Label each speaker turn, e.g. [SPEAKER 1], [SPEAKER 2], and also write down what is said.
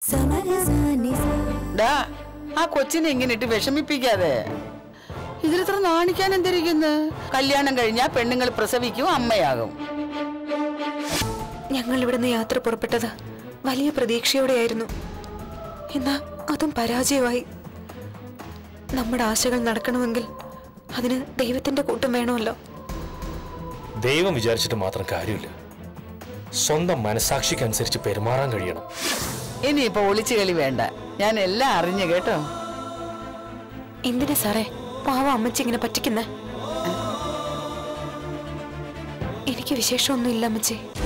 [SPEAKER 1] ഡാ ആ കൊച്ചിനെ ഇങ്ങനെ ഇട്ട് വിഷമിപ്പിക്കാതെ ഇതിലിത്ര നാണിക്കാൻ എന്തിരിക്കുന്നു കല്യാണം കഴിഞ്ഞാ പെണ്ണുങ്ങൾ പ്രസവിക്കും അമ്മയാകും
[SPEAKER 2] ഞങ്ങൾ ഇവിടുന്ന് യാത്ര പുറപ്പെട്ടത് വലിയ പ്രതീക്ഷയോടെയായിരുന്നു എന്നാ അതും പരാജയമായി നമ്മുടെ ആശകൾ നടക്കണമെങ്കിൽ അതിന് ദൈവത്തിന്റെ കൂട്ടം വേണമല്ലോ
[SPEAKER 3] ദൈവം വിചാരിച്ചിട്ട് മാത്രം കാര്യമില്ല സ്വന്തം മനസാക്ഷിക്കനുസരിച്ച് പെരുമാറാൻ കഴിയണം
[SPEAKER 1] ഇനിയിപ്പോ ഒളിച്ചു കളി വേണ്ട ഞാൻ എല്ലാം അറിഞ്ഞു കേട്ടോ
[SPEAKER 2] എന്തിനാ സാറേ പാവ അമ്മച്ചി ഇങ്ങനെ പറ്റിക്കുന്നേ എനിക്ക് വിശേഷമൊന്നും ഇല്ല അമ്മച്ചി